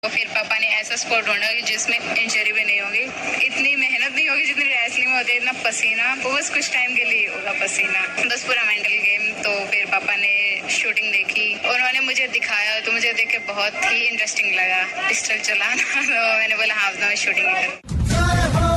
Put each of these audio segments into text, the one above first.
तो फिर पापा ने ऐसा स्पोर्ट ढूंढा कि जिसमें इंजरी भी नहीं होगी इतनी मेहनत नहीं होगी जितनी रेसलिंग में होती है इतना पसीना वो बस कुछ टाइम के लिए होगा पसीना बस पूरा मेंटल गेम तो फिर पापा ने शूटिंग देखी और उन्होंने मुझे दिखाया तो मुझे देख के बहुत ही इंटरेस्टिंग लगा पिस्टल चलाना तो मैंने बोला हाँ मैं शूटिंग करूँ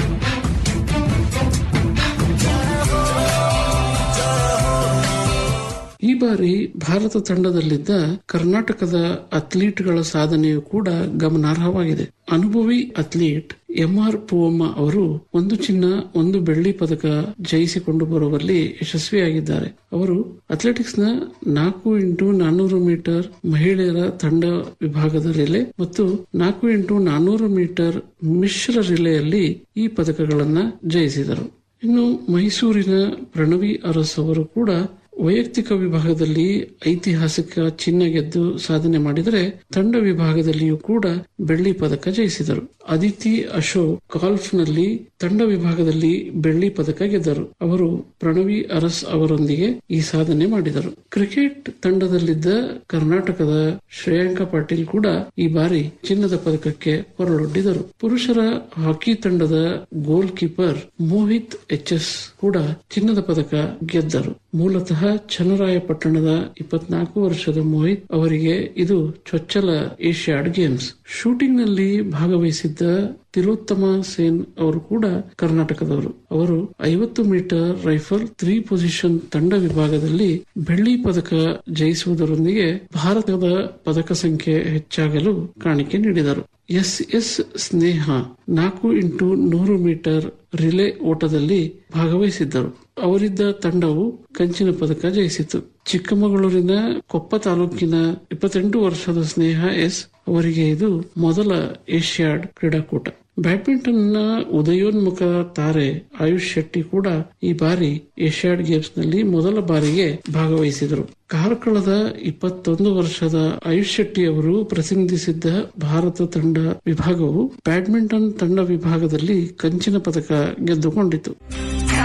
ಈ ಬಾರಿ ಭಾರತ ತಂಡದಲ್ಲಿದ್ದ ಕರ್ನಾಟಕದ ಅಥ್ಲೀಟ್ಗಳ ಸಾಧನೆಯು ಕೂಡ ಗಮನಾರ್ಹವಾಗಿದೆ ಅನುಭವಿ ಅಥ್ಲೀಟ್ ಎಂಆರ್ ಪೂವಮ್ಮ ಅವರು ಒಂದು ಚಿನ್ನ ಒಂದು ಬೆಳ್ಳಿ ಪದಕ ಜಯಿಸಿಕೊಂಡು ಬರುವಲ್ಲಿ ಯಶಸ್ವಿಯಾಗಿದ್ದಾರೆ ಅವರು ಅಥ್ಲೆಟಿಕ್ಸ್ ನ ನಾಲ್ಕು ಇಂಟು ನಾನ್ನೂರು ಮೀಟರ್ ಮಹಿಳೆಯರ ತಂಡ ವಿಭಾಗದ ರಿಲೆ ಮತ್ತು ನಾಲ್ಕು ಇಂಟು ನಾನ್ನೂರು ಮೀಟರ್ ಮಿಶ್ರ ರಿಲೆಯಲ್ಲಿ ಈ ಪದಕಗಳನ್ನ ಜಯಿಸಿದರು ಇನ್ನು ಮೈಸೂರಿನ ಪ್ರಣವಿ ಅರಸ್ ಅವರು ಕೂಡ ವೈಯಕ್ತಿಕ ವಿಭಾಗದಲ್ಲಿ ಐತಿಹಾಸಿಕ ಚಿನ್ನ ಗೆದ್ದು ಸಾಧನೆ ಮಾಡಿದರೆ ತಂಡ ವಿಭಾಗದಲ್ಲಿಯೂ ಕೂಡ ಬೆಳ್ಳಿ ಪದಕ ಜಯಿಸಿದರು ಅದಿತಿ ಅಶೋಕ್ ಗಾಲ್ಫ್ನಲ್ಲಿ ತಂಡ ವಿಭಾಗದಲ್ಲಿ ಬೆಳ್ಳಿ ಪದಕ ಗೆದ್ದರು ಅವರು ಪ್ರಣವಿ ಅರಸ್ ಅವರೊಂದಿಗೆ ಈ ಸಾಧನೆ ಮಾಡಿದರು ಕ್ರಿಕೆಟ್ ತಂಡದಲ್ಲಿದ್ದ ಕರ್ನಾಟಕದ ಶ್ರೇಯಾಂಕ ಪಾಟೀಲ್ ಕೂಡ ಈ ಬಾರಿ ಚಿನ್ನದ ಪದಕಕ್ಕೆ ಹೊರಳೊಡ್ಡಿದರು ಪುರುಷರ ಹಾಕಿ ತಂಡದ goal keeper Mohit H S ಕೂಡ ಚಿನ್ನದ ಪದಕ ಗೆದ್ದರು ಮೂಲತಃ ಚನ್ನರಾಯಪಟ್ಟಣದ ಇಪ್ಪತ್ನಾಲ್ಕು ವರ್ಷದ ಮೋಹಿತ್ ಅವರಿಗೆ ಇದು ಚೊಚ್ಚಲ ಏಷ್ಯಾಡ್ ಗೇಮ್ಸ್ ಶೂಟಿಂಗ್ ನಲ್ಲಿ ಭಾಗವಹಿಸಿದ್ದ ತಿಲೋತ್ತಮ ಸೇನ್ ಅವರು ಕೂಡ ಕರ್ನಾಟಕದವರು ಅವರು ಐವತ್ತು ಮೀಟರ್ ರೈಫಲ್ ತ್ರೀ ಪೊಸಿಷನ್ ತಂಡ ವಿಭಾಗದಲ್ಲಿ ಬೆಳ್ಳಿ ಪದಕ ಜಯಿಸುವುದರೊಂದಿಗೆ ಭಾರತದ ಪದಕ ಸಂಖ್ಯೆ ಹೆಚ್ಚಾಗಲು ಕಾಣಿಕೆ ನೀಡಿದರು ಎಸ್ ಎಸ್ ಸ್ನೇಹ ನಾಲ್ಕು ಇಂಟು ನೂರು ಮೀಟರ್ ರಿಲೇ ಓಟದಲ್ಲಿ ಭಾಗವಹಿಸಿದ್ದರು ಅವರಿದ್ದ ತಂಡವು ಕಂಚಿನ ಪದಕ ಜಯಿಸಿತು ಚಿಕ್ಕಮಗಳೂರಿನ ಕೊಪ್ಪ ತಾಲೂಕಿನ ಇಪ್ಪತ್ತೆಂಟು ವರ್ಷದ ಸ್ನೇಹ ಎಸ್ ಅವರಿಗೆ ಇದು ಮೊದಲ ಏಷ್ಯಾಡ್ ಕ್ರೀಡಾಕೂಟ ಬ್ಯಾಡ್ಮಿಂಟನ್ ನ ಉದಯೋನ್ಮುಖ ತಾರೆ ಆಯುಷ್ ಶೆಟ್ಟಿ ಕೂಡ ಈ ಬಾರಿ ಏಷ್ಯಾಡ್ ಗೇಮ್ಸ್ ನಲ್ಲಿ ಮೊದಲ ಬಾರಿಗೆ ಭಾಗವಹಿಸಿದರು ಕಾರ್ಕಳದ ಇಪ್ಪತ್ತೊಂದು ವರ್ಷದ ಆಯುಷ್ ಶೆಟ್ಟಿ ಅವರು ಪ್ರತಿನಿಧಿಸಿದ್ದ ಭಾರತ ತಂಡ ವಿಭಾಗವು ಬ್ಯಾಡ್ಮಿಂಟನ್ ತಂಡ ವಿಭಾಗದಲ್ಲಿ ಕಂಚಿನ ಪದಕ ಗೆದ್ದುಕೊಂಡಿತು